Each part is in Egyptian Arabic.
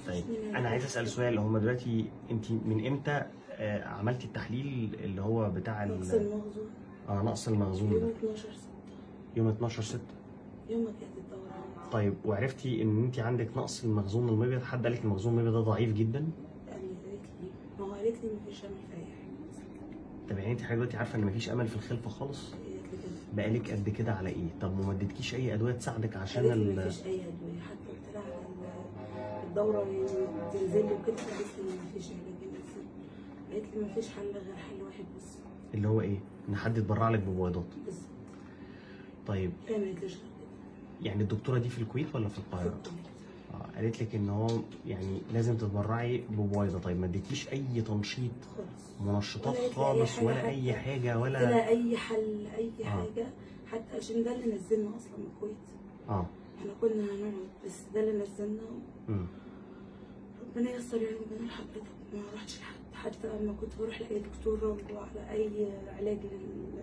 طيب اتنين انا عايز اسال سؤال هم دلوقتي انت من امتى آه، عملتي التحليل اللي هو بتاع ال- نقص المخزون اه نقص المخزون يوم ده 12 6 يوم 12 6 يوم ما كانت الدورة طيب وعرفتي ان انت عندك نقص المخزون المبيض حد قال لك المخزون المبيض ده ضعيف جدا يعني قالت لي ما هو قالت لي مفيش امل في اي حاجه طب يعني انت حضرتك دلوقتي عارفه ان مفيش امل في الخلفه خالص قالت لي كده بقالك قد كده على ايه طب وما اديتكيش اي ادويه تساعدك عشان قالت لي ال... مفيش اي ادويه حتى قلت لها على ال- الدوره يعني تنزل لي وكده قالت لي مفيش علاج ينزل قالت لي مفيش حل غير حل واحد بس اللي هو ايه ان حد يتبرع لك ببويضات بس طيب هي ما قالتليش غير يعني الدكتوره دي في الكويت ولا في القاهره كده آه، قالت لك ان هو يعني لازم تتبرعي ببويضه طيب ما اديتيش اي تنشيط خالص منشطات ولا قالت لي أي خالص حاجة ولا حتى. اي حاجه قلت ولا لها اي حل اي آه. حاجه حتى عشان ده اللي نزلنا اصلا من الكويت اه احنا كنا هنقعد بس ده اللي نزلنا امم ربنا ييسر يعني ربنا لحضرتك ما رحتش لحد حتى لما كنت بروح لاي دكتوره وعلى اي علاج لل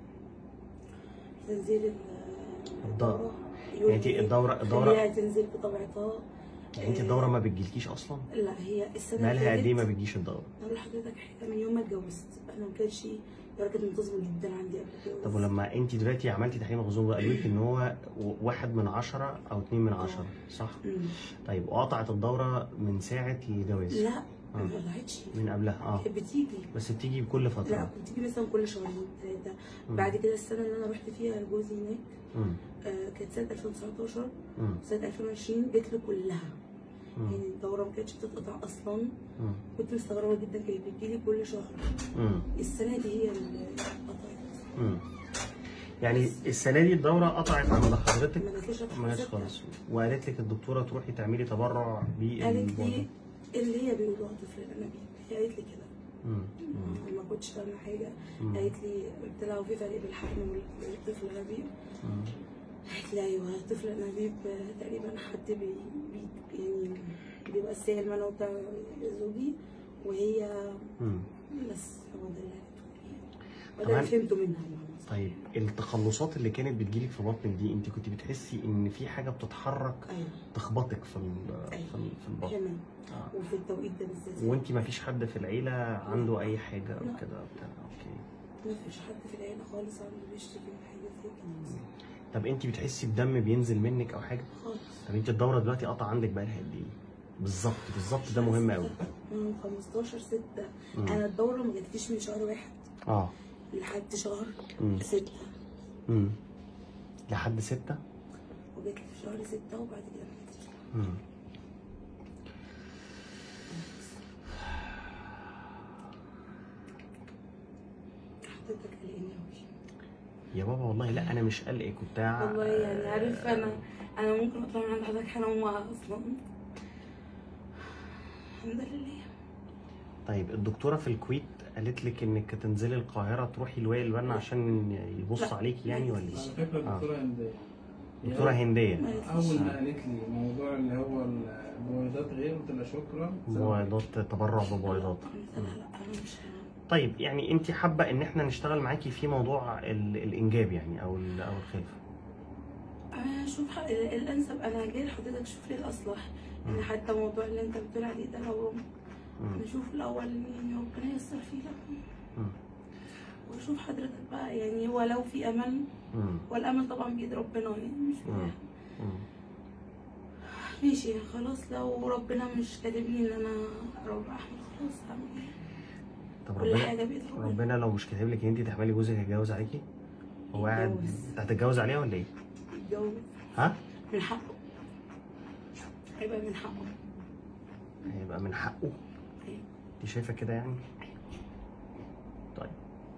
تنزيل ال- الدورة. يقول يعني انت لي الدورة الدورة خليها تنزل بطبيعتها يعني انت الدورة ما بتجيلكيش اصلا؟ لا هي السنه بقالها قد ايه ما فاتت- بتجيش الدورة؟ اقول لحضرتك حاجه من يوم ما اتجوزت انا ما كانش درجه منتظمه جدا عندي قبل كده طب ولما انت دلوقتي عملتي تحليل مخزون بقى قالوا لك ان هو و- واحد من عشرة او اتنين من عشرة صح؟ مم. طيب وقطعت الدورة من ساعة الجواز لا آه. ما طلعتش من قبلها اه كانت بتيجي بس بتيجي بكل لا فترة بتيجي مثلا كل شهرين ثلاثه بعد كده السنه اللي انا رحت فيها لجوزي هناك امم آه، كانت سنه 2019 امم سنه 2020 جت له كلها مم. يعني الدوره ما كانتش بتتقطع اصلا امم كنت مستغربه جدا كانت بتجيلي كل شهر امم السنه دي هي اللي قطعت امم يعني السنة دي الدورة قطعت عند حضرتك ما جاتليش ما جاتش خالص وقالت لك الدكتورة تروحي تعملي تبرع قالت بالبويضة لي اللي هي بيقولوها طفل الانابيب هي قالت لي كده امم ما كنتش فاهمه حاجه مم. قالت لي قلت لها وفي فرق بين الحقن والطفل الانابيب امم قالت لي ايوه طفل الانابيب آه، تقريبا حد بي, بي يعني بيبقى السائل منه بتاع زوجي وهي امم بس هو ده اللي قالته لي وده كمان- اللي فهمته منها يعني. طيب التخلصات اللي كانت بتجيلك في بطنك دي انت كنت بتحسي ان في حاجه بتتحرك ايوه تخبطك في ال- أيوة. في ال- في البطن هنا آه. وفي التوقيت ده بالذات وانت ما فيش حد في العيله عنده اي حاجه او لا. كده بتاع اوكي ما فيش حد في العيله خالص عنده بيشتكي من حاجه زي كده طب انت بتحسي بدم بينزل منك او حاجه خالص طب انت الدوره دلوقتي قطع عندك بقالها قد ايه بالظبط بالظبط ده مهم قوي من 15 6 مم. انا الدوره ما جاتليش من شهر واحد اه لحد شهر مم. 6 امم لحد ستة وجات لي في شهر 6 وبعد كده ما جاتليش امم حضرتك قلقاني قوي يا بابا والله لا انا مش قلقك وبتاع والله يعني عارف انا انا ممكن اطلع من عند حضرتك حالا وما اصلا الحمد لله طيب الدكتوره في الكويت قالت لك انك تنزلي القاهره تروحي لوائل البنا عشان يبص لا. عليكي يعني ولا على ايه؟ فكره الدكتوره هنديه دكتوره هنديه ما قالتليش. اول ما قالت لي موضوع اللي هو البويضات غير قلت لها شكرا بويضات تبرع ببويضات قلت لها لا انا مش طيب يعني انت حابه ان احنا نشتغل معاكي في موضوع ال- الانجاب يعني او ال- او الخلفه انا اشوف ح- الانسب انا جاي لحضرتك شوف لي الاصلح يعني حتى الموضوع اللي انت بتقول عليه ده لو مم. نشوف الاول يعني ربنا ييسر فيه لك مم. واشوف حضرتك بقى يعني هو لو في امل مم. والامل طبعا بيد ربنا يعني مش مم. بيد مم. ماشي خلاص لو ربنا مش كاتب لي ان انا اروح احمل خلاص هعمل ايه طب كل ربنا حاجه بيد ربنا ربنا لو مش كاتب لك ان انت تحملي جوزك هيتجوز عليكي هو قاعد يتجوز. انت هتتجوز عليها ولا ايه؟ يتجوز ها؟ من حقه هيبقى من حقه هيبقى من حقه أيوة. انت شايفه كده يعني؟ طيب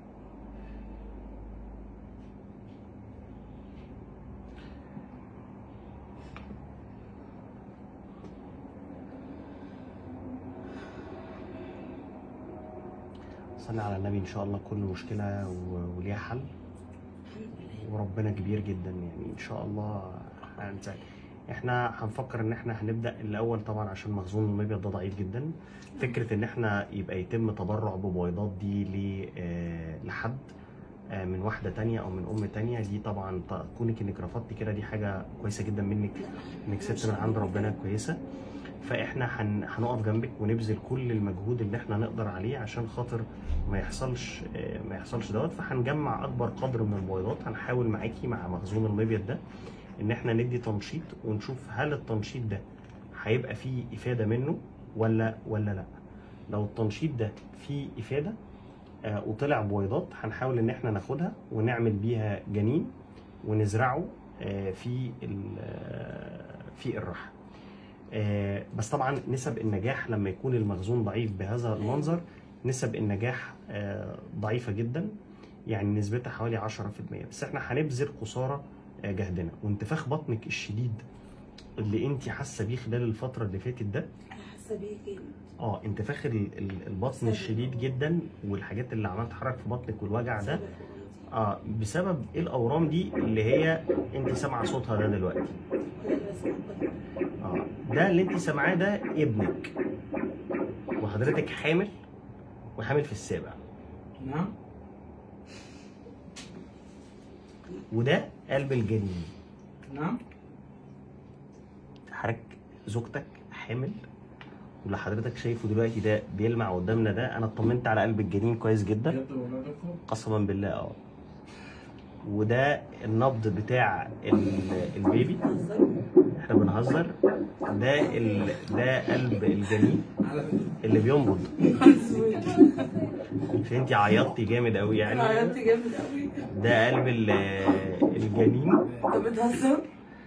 صلي على النبي ان شاء الله كل مشكله و- وليها حل الحمد لله وربنا كبير جدا يعني ان شاء الله هنساعد احنا هنفكر ان احنا هنبدا الاول طبعا عشان مخزون المبيض ده ضعيف جدا فكره ان احنا يبقى يتم تبرع ببويضات دي ل- آه، لحد آه، من واحده تانية او من ام تانية دي طبعا ط- كونك انك رفضتي كده دي حاجه كويسه جدا منك لا انك ست من عند ربنا كويسه فاحنا هن... هنقف جنبك ونبذل كل المجهود اللي احنا نقدر عليه عشان خاطر ما يحصلش آه، ما يحصلش دوت فهنجمع اكبر قدر من البويضات هنحاول معاكي مع مخزون المبيض ده ان احنا ندي تنشيط ونشوف هل التنشيط ده هيبقى فيه افاده منه ولا ولا لا لو التنشيط ده فيه افاده آه، وطلع بويضات هنحاول ان احنا ناخدها ونعمل بيها جنين ونزرعه آه، في ال- آه، في الرحم آه، بس طبعا نسب النجاح لما يكون المخزون ضعيف بهذا المنظر نسب النجاح آه، ضعيفة جدا يعني نسبتها حوالي 10% بس احنا هنبذل قصارى آه، جهدنا وانتفاخ بطنك الشديد اللي انت حاسه بيه خلال الفتره اللي فاتت ده انا حاسه بيه جامد اه انتفاخ ال- ال- البطن بسبب الشديد جدا والحاجات اللي عماله تتحرك في بطنك والوجع ده بسبب الأورام دي. اه بسبب ايه الاورام دي اللي هي انت سامعه صوتها ده دلوقتي وده اللي بسمعه اه ده اللي انت سامعاه ده ابنك وحضرتك حامل وحامل في السابع نعم وده قلب الجنين نعم حضرتك زوجتك حامل واللي حضرتك شايفه دلوقتي ده بيلمع قدامنا ده انا اطمنت على قلب الجنين كويس جدا بجد والله يا دكتور قسما بالله اه وده النبض بتاع ال- البيبي بتهزروا احنا بنهزر ده ال... ده قلب الجنين على فكره اللي بينبض عشان انت عيطتي جامد قوي يعني عيطت جامد قوي ده قلب ال- الجنين انت بتهزر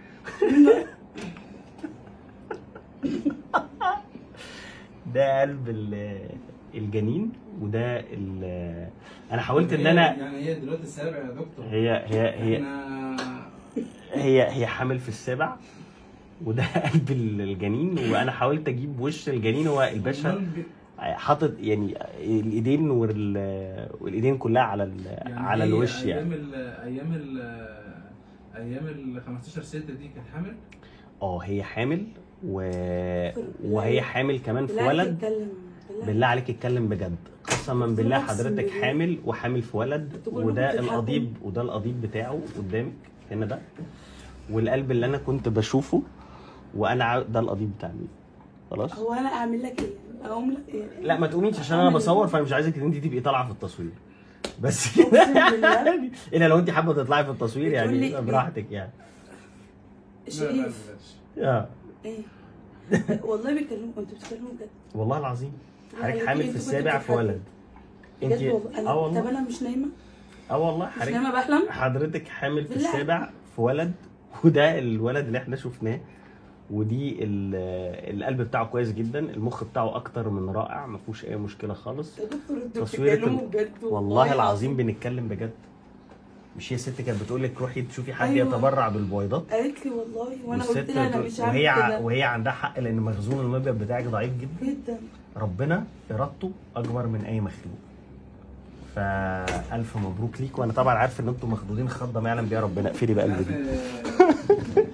ده قلب ال- الجنين وده ال... انا حاولت ان انا يعني هي دلوقتي السابع يا دكتور هي هي هي احنا هي هي حامل في السابع وده قلب ال- الجنين وانا حاولت اجيب وش الجنين هو الباشا أمال ب- حاطط يعني الايدين وال... والايدين كلها على ال... يعني على هي الوش يعني ايام ال ايام ال ايام ال 15 6 دي كانت حامل اه هي حامل و... وهي حامل كمان في بالله ولد اتكلم بالله عليك اتكلم بجد قسما بالله أقسم حضرتك بالله. حامل وحامل في ولد انتوا كلكم وده بتضحكوا. القضيب وده القضيب بتاعه قدامك هنا ده والقلب اللي انا كنت بشوفه وانا عاو- ده القضيب بتاع مين خلاص هو انا اعمل لك ايه؟ اقوم لك ايه؟ لا ما تقوميش عشان انا أعمل بصور إيه؟ فانا مش عايزك ان انت تبقي طالعه في التصوير بس كده أقسم بالله. الا لو انت حابه تطلعي في التصوير بتقول لي يعني إيه؟ براحتك يعني لا لا شريف بلاش. اه ايه والله بيكلموا انتوا بتتكلموا بجد والله العظيم لا، حضرتك انتوا حامل في كنتوا السابع في بتضحكوا. ولد بجد والله انا اه طب والله انا مش نايمه اه والله مش حضرتك نايمه بحلم حضرتك حامل في بالله. السابع في ولد وده الولد اللي احنا شفناه ودي ال- القلب بتاعه كويس جدا المخ بتاعه اكتر من رائع ما فيهوش اي مشكله خالص يا دكتور انتوا تصويرة بتتكلموا ال- بجد والله العظيم بنتكلم بجد مش هي ست كانت بتقول لك روحي تشوفي حد أيوة. يتبرع بالبويضات قالت لي والله وانا والست قلت لها انا بتقول- مش هعمل وهي ع- كده وهي عندها حق لان مخزون المبيض بتاعك ضعيف جدا جدا ربنا ارادته اكبر من اي مخلوق فالف مبروك ليك وانا طبعا عارف ان انتم مخدودين خضه ما يعلم بيها ربنا اقفلي بقى الفيديو عارف، آه،